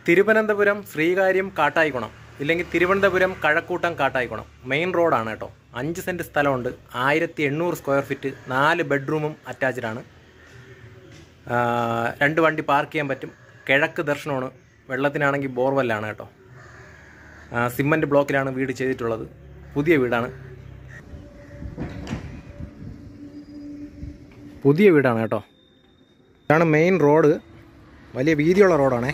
തിരുവനന്തപുരം ശ്രീകാര്യം കാട്ടായിക്കുണം ഇല്ലെങ്കിൽ തിരുവനന്തപുരം കഴക്കൂട്ടം കാട്ടായിക്കുണം മെയിൻ റോഡാണ് കേട്ടോ അഞ്ച് സെൻറ്റ് സ്ഥലമുണ്ട് ആയിരത്തി എണ്ണൂറ് സ്ക്വയർ ഫീറ്റ് നാല് ബെഡ്റൂമും അറ്റാച്ച്ഡാണ് രണ്ട് വണ്ടി പാർക്ക് ചെയ്യാൻ പറ്റും കിഴക്ക് ദർശനമാണ് വെള്ളത്തിനാണെങ്കിൽ ബോർവെല്ലാണ് കേട്ടോ സിമൻറ്റ് ബ്ലോക്കിലാണ് വീട് ചെയ്തിട്ടുള്ളത് പുതിയ വീടാണ് പുതിയ വീടാണ് കേട്ടോ ഇതാണ് മെയിൻ റോഡ് വലിയ വീതിയുള്ള റോഡാണേ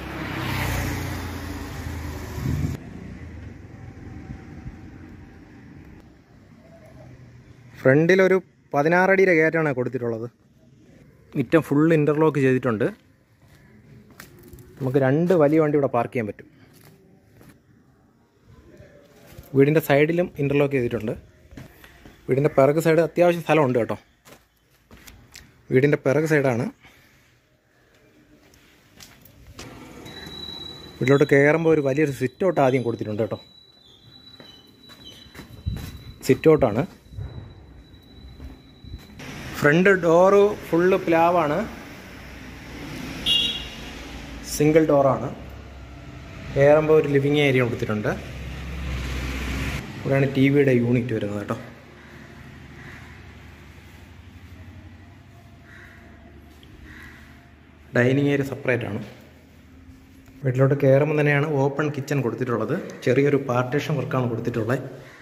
ഫ്രണ്ടിലൊരു പതിനാറടിയുടെ ഗേറ്റാണ് കൊടുത്തിട്ടുള്ളത് മുറ്റം ഫുൾ ഇൻ്റർലോക്ക് ചെയ്തിട്ടുണ്ട് നമുക്ക് രണ്ട് വലിയ വണ്ടി ഇവിടെ പാർക്ക് ചെയ്യാൻ പറ്റും വീടിൻ്റെ സൈഡിലും ഇൻ്റർലോക്ക് ചെയ്തിട്ടുണ്ട് വീടിൻ്റെ പിറക് സൈഡ് അത്യാവശ്യം സ്ഥലമുണ്ട് കേട്ടോ വീടിൻ്റെ പിറക് സൈഡാണ് വീട്ടിലോട്ട് കയറുമ്പോൾ ഒരു വലിയൊരു സിറ്റ് ഔട്ട് ആദ്യം കൊടുത്തിട്ടുണ്ട് കേട്ടോ സിറ്റ് ഔട്ടാണ് ഫ്രണ്ട് ഡോറ് ഫുള്ള് പ്ലാവാണ് സിംഗിൾ ഡോറാണ് കയറുമ്പോൾ ഒരു ലിവിങ് ഏരിയ കൊടുത്തിട്ടുണ്ട് ഇവിടെയാണ് ടി വിയുടെ യൂണിറ്റ് വരുന്നത് കേട്ടോ ഡൈനിങ് ഏരിയ സെപ്പറേറ്റ് ആണ് വീട്ടിലോട്ട് കയറുമ്പോൾ തന്നെയാണ് ഓപ്പൺ കിച്ചൺ കൊടുത്തിട്ടുള്ളത് ചെറിയൊരു പാർട്ടീഷൻ വർക്കാണ് കൊടുത്തിട്ടുള്ളത്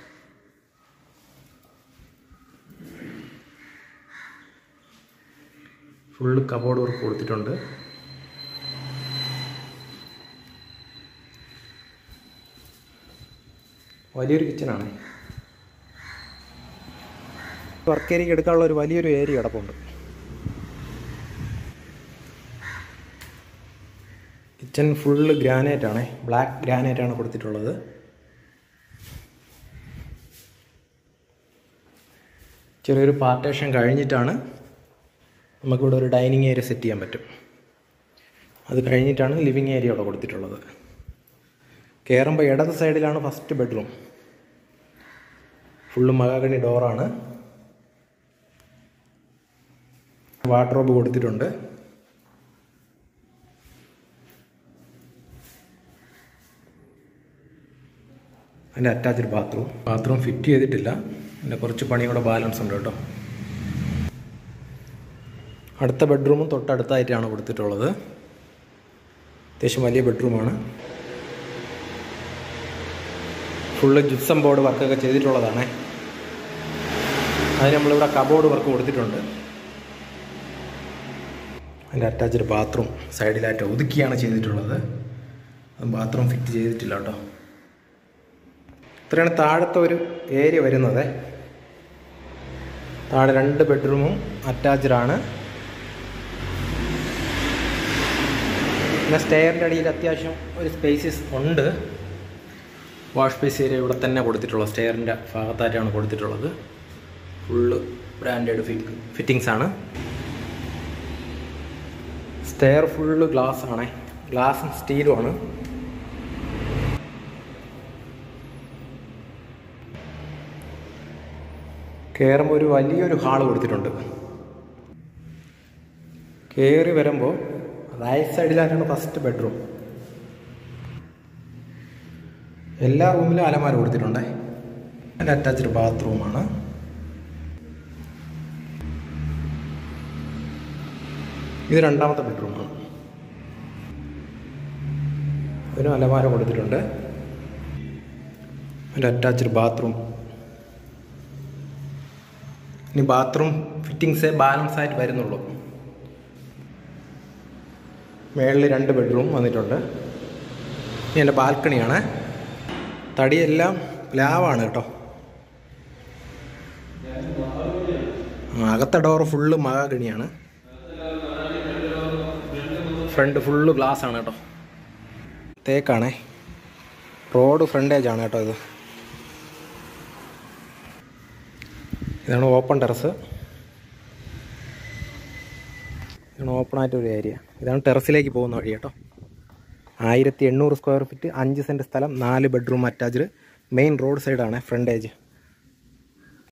ഫുള്ള് കബോർഡ് വർക്ക് കൊടുത്തിട്ടുണ്ട് വലിയൊരു കിച്ചണാണ് വർക്ക് ഏരിയ എടുക്കാനുള്ള ഒരു വലിയൊരു ഏരിയ കിടപ്പുണ്ട് കിച്ചൺ ഫുള്ള് ഗ്രാനൈറ്റ് ആണ് ബ്ലാക്ക് ഗ്രാനൈറ്റ് ആണ് കൊടുത്തിട്ടുള്ളത് ചെറിയൊരു പാർട്ടേഷൻ കഴിഞ്ഞിട്ടാണ് നമുക്കിവിടെ ഒരു ഡൈനിങ് ഏരിയ സെറ്റ് ചെയ്യാൻ പറ്റും അത് കഴിഞ്ഞിട്ടാണ് ലിവിങ് ഏരിയ ഇവിടെ കൊടുത്തിട്ടുള്ളത് കയറുമ്പോൾ ഇടത് സൈഡിലാണ് ഫസ്റ്റ് ബെഡ്റൂം ഫുള്ള് മകാഗണി ഡോറാണ് വാർഡ്രോബ് കൊടുത്തിട്ടുണ്ട് അതിൻ്റെ അറ്റാച്ച്ഡ് ബാത്റൂം ബാത്റൂം ഫിറ്റ് ചെയ്തിട്ടില്ല പിന്നെ കുറച്ച് പണി കൂടെ ബാലൻസ് ഉണ്ട് കേട്ടോ അടുത്ത ബെഡ്റൂമും തൊട്ടടുത്തായിട്ടാണ് കൊടുത്തിട്ടുള്ളത് അത്യാവശ്യം വലിയ ബെഡ്റൂമാണ് ഫുള്ള് ജിപ്സം ബോർഡ് വർക്കൊക്കെ ചെയ്തിട്ടുള്ളതാണ് അതിന് നമ്മളിവിടെ കബോർഡ് വർക്ക് കൊടുത്തിട്ടുണ്ട് അതിൻ്റെ അറ്റാച്ച്ഡ് ബാത്റൂം സൈഡിലായിട്ട് ഒതുക്കിയാണ് ചെയ്തിട്ടുള്ളത് അത് ബാത്റൂം ഫിറ്റ് ചെയ്തിട്ടില്ല കേട്ടോ ഇത്രയാണ് താഴത്തെ ഒരു ഏരിയ വരുന്നത് താഴെ രണ്ട് ബെഡ്റൂമും അറ്റാച്ച്ഡ് ആണ് പിന്നെ സ്റ്റെയറിൻ്റെ അടിയിൽ അത്യാവശ്യം ഒരു സ്പേസസ് ഉണ്ട് വാഷ് സ്പേസ് ഏരിയ ഇവിടെ തന്നെ കൊടുത്തിട്ടുള്ളത് സ്റ്റെയറിൻ്റെ ഭാഗത്തായിട്ടാണ് കൊടുത്തിട്ടുള്ളത് ഫുള്ള് ബ്രാൻഡഡ് ഫിറ്റിങ്സ് ആണ് സ്റ്റെയർ ഫുള്ള് ഗ്ലാസ് ആണ് ഗ്ലാസും സ്റ്റീലും ആണ് കയറുമ്പോൾ ഒരു വലിയൊരു ഹാള് കൊടുത്തിട്ടുണ്ട് കയറി വരുമ്പോൾ റൈറ്റ് സൈഡിലായിട്ടാണ് ഫസ്റ്റ് ബെഡ്റൂം എല്ലാ റൂമിലും അലമാര കൊടുത്തിട്ടുണ്ട് അതിൻ്റെ അറ്റാച്ച്ഡ് ബാത്റൂമാണ് ഇത് രണ്ടാമത്തെ ബെഡ്റൂമാണ് ഇതിനും അലമാര കൊടുത്തിട്ടുണ്ട് അതിൻ്റെ അറ്റാച്ച്ഡ് ബാത്റൂം ഇനി ബാത്റൂം ഫിറ്റിങ്സേ ബാലൻസ് ആയിട്ട് വരുന്നുള്ളൂ മേളിൽ രണ്ട് ബെഡ്റൂം വന്നിട്ടുണ്ട് ഇനി എൻ്റെ ബാൽക്കണിയാണ് തടിയെല്ലാം പ്ലാവാണ് കേട്ടോ അകത്തെ ഡോർ ഫുള്ള് മഹാഗണിയാണ് ഫ്രണ്ട് ഫുള്ള് ഗ്ലാസ് ആണ് കേട്ടോ തേക്കാണേ റോഡ് ഫ്രണ്ടേജ് ആണ് കേട്ടോ ഇത് ഇതാണ് ഓപ്പൺ ടെറസ് ഇതാണ് ഓപ്പൺ ആയിട്ട് ഒരു ഏരിയ ഇതാണ് ടെറസിലേക്ക് പോകുന്ന വഴി കേട്ടോ ആയിരത്തി എണ്ണൂറ് സ്ക്വയർ ഫീറ്റ് അഞ്ച് സെൻറ്റ് സ്ഥലം നാല് ബെഡ്റൂം അറ്റാച്ച്ഡ് മെയിൻ റോഡ് സൈഡാണ് ഫ്രണ്ടേജ്